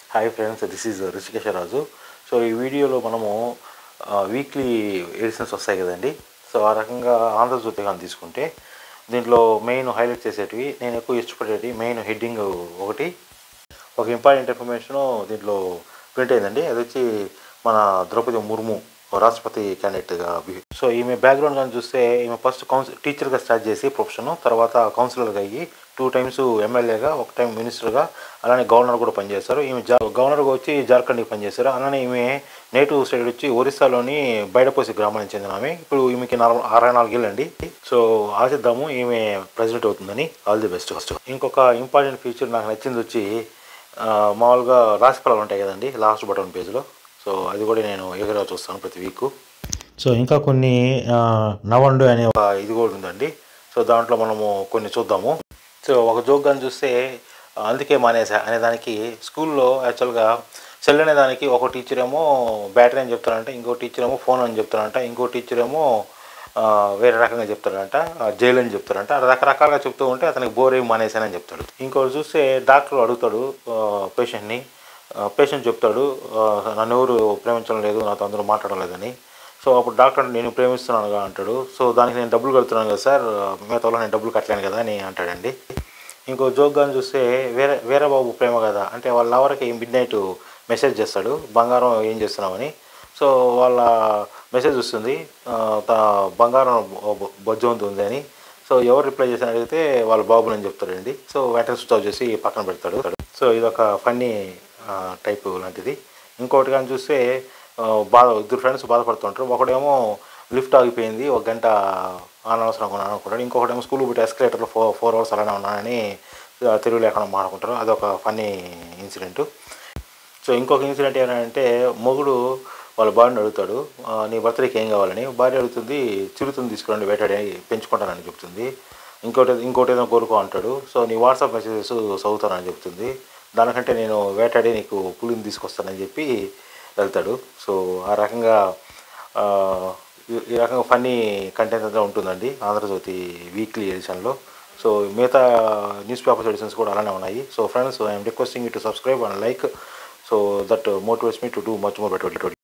hi friends this is Rishikesharaju so ఈ వీడియోలో మనము వీక్లీ ఎడిషన్స్ వస్తాయి కదండి సో ఆ రకంగా ఆంధ్రజ్యోతి కానీ తీసుకుంటే దీంట్లో మెయిన్ హైలైట్ చేసేటివి నేను ఎక్కువ ఇష్టపడేటి మెయిన్ హెడ్డింగ్ ఒకటి ఒక ఇంపార్టెంట్ ఇన్ఫర్మేషన్ దీంట్లో ప్రింట్ అయిందండి అది వచ్చి మన ద్రౌపది ముర్ము రాష్ట్రపతి క్యాండిడేట్గా సో ఈమె బ్యాక్గ్రౌండ్ కానీ చూస్తే ఈమె ఫస్ట్ కౌన్సిల్ టీచర్గా స్టార్ట్ చేసి ప్రొఫెషన్ తర్వాత కౌన్సిలర్గా అయ్యి టూ టైమ్స్ ఎమ్మెల్యేగా ఒక టైం మినిస్టర్గా అలానే గవర్నర్ కూడా పనిచేశారు ఈమె జా గవర్నర్గా వచ్చి జార్ఖండ్కి పనిచేశారు అలానే ఈమె నేటివ్ స్టేట్ వచ్చి ఒరిస్సాలోని బయటపోసి గ్రామానికి చెందిన ఆమె ఇప్పుడు ఈమెకి నలభై అరవై నాలుగేళ్ళండి సో ఆశిద్దాము ఈమె ప్రెసిడెంట్ అవుతుందని ఆల్ ది బెస్ట్ ఫస్ట్ ఇంకొక ఇంపార్టెంట్ ఫీచర్ నాకు నచ్చింది వచ్చి ఆ, మామూలుగా రాశి ఫలాలు ఉంటాయి కదండి లాస్ట్ బటన్ పేజ్లో సో అది కూడా నేను ఎగరా చూస్తాను ప్రతి వీక్ సో ఇంకా కొన్ని నవండు అనే ఒక ఇది కూడా ఉందండి సో దాంట్లో మనము కొన్ని చూద్దాము సో ఒక జోక్ కానీ చూస్తే అందుకే మానేసా అనే దానికి స్కూల్లో యాక్చువల్గా సెల్ అనే దానికి ఒక టీచర్ ఏమో బ్యాటరీ అని చెప్తారంట ఇంకో టీచర్ ఏమో ఫోన్ అని చెప్తారంట ఇంకో టీచర్ ఏమో ఆ, వేరే రకంగా చెప్తాడంట ఆ, జైలు అని చెప్తాడంట రకరకాలుగా చెప్తూ ఉంటే అతనికి బోర్ ఏమి మానేసానని చెప్తాడు ఇంకోటి చూస్తే డాక్టర్ అడుగుతాడు పేషెంట్ని పేషెంట్ చెప్తాడు ఆ, నన్ను ఎవరు ప్రేమించడం లేదు నాతో అందరూ మాట్లాడడం లేదని సో అప్పుడు డాక్టర్ నేను ప్రేమిస్తున్నానుగా అంటాడు సో దానికి నేను డబ్బులు కడుతున్నాను కదా సార్ మిగతాలో నేను డబ్బులు కట్టలేను కదా అని అంటాడండి ఇంకో జోక్ కానీ చూస్తే వేరే వేరే బాబు ప్రేమ కదా అంటే వాళ్ళ లవర్కి మిడ్ నైట్ మెసేజ్ చేస్తాడు బంగారం ఏం చేస్తున్నామని సో వాళ్ళ మెసేజ్ వస్తుంది ఆ, త- బంగారం బొ- బొజ్జ ఉంటుంది అని సో ఎవరు రిప్లై చేసి అడిగితే వాళ్ళ బాబు అని చెప్తాడండి సో వెంటనే స్విచ్ ఆఫ్ చేసి పక్కన పెడతాడు సో ఇది ఒక ఫన్నీ టైప్ లాంటిది ఇంకోటి కానీ చూస్తే ఆ, బాధ ఇద్దరు ఫ్రెండ్స్ బాధపడుతుంటారు ఒకడేమో లిఫ్ట్ ఆగిపోయింది ఒక గంట అనవసరంగా ఉన్నాను అనుకుంటాడు ఇంకొకటేమో స్కూల్ పెట్టి ఎస్కలేటర్లో ఫోర్ ఫోర్ అవర్స్ అలానే ఉన్నానని ఆ, తెలుగు లేకుండా మాట్లాడుకుంటారు అదొక ఫన్నీ ఇన్సిడెంట్ సో ఇంకొక ఇన్సిడెంట్ ఏంటంటే మొగుడు వాళ్ళ భార్యని అడుగుతాడు "ఆ, నీ బర్త్డేకి ఏం కావాలని భార్య అడుగుతుంది చిరుతుని తీసుకురండి వేటాడి పెంచుకుంటానని చెప్తుంది ఇంకోటి ఇంకోటి ఏదో కోరుకో అంటాడు సో నీ వాట్సాప్ మెసేజెస్ చదువుతానని చెప్తుంది దానికంటే నేను వేటాడి నీకు పులిని తీసుకొస్తానని చెప్పి వెళ్తాడు సో ఆ రకంగా ఆ, ఈ- ఈ రకంగా ఫన్నీ కంటెంట్ అంతా ఉంటుందండి ఆంధ్రజ్యోతి వీక్లీ ఎడిషన్లో సో మిగతా న్యూస్ పేపర్స్ ఎడిషన్స్ కూడా అలానే ఉన్నాయి so friends I'm requesting you to subscribe and like so that motivates me to do much more better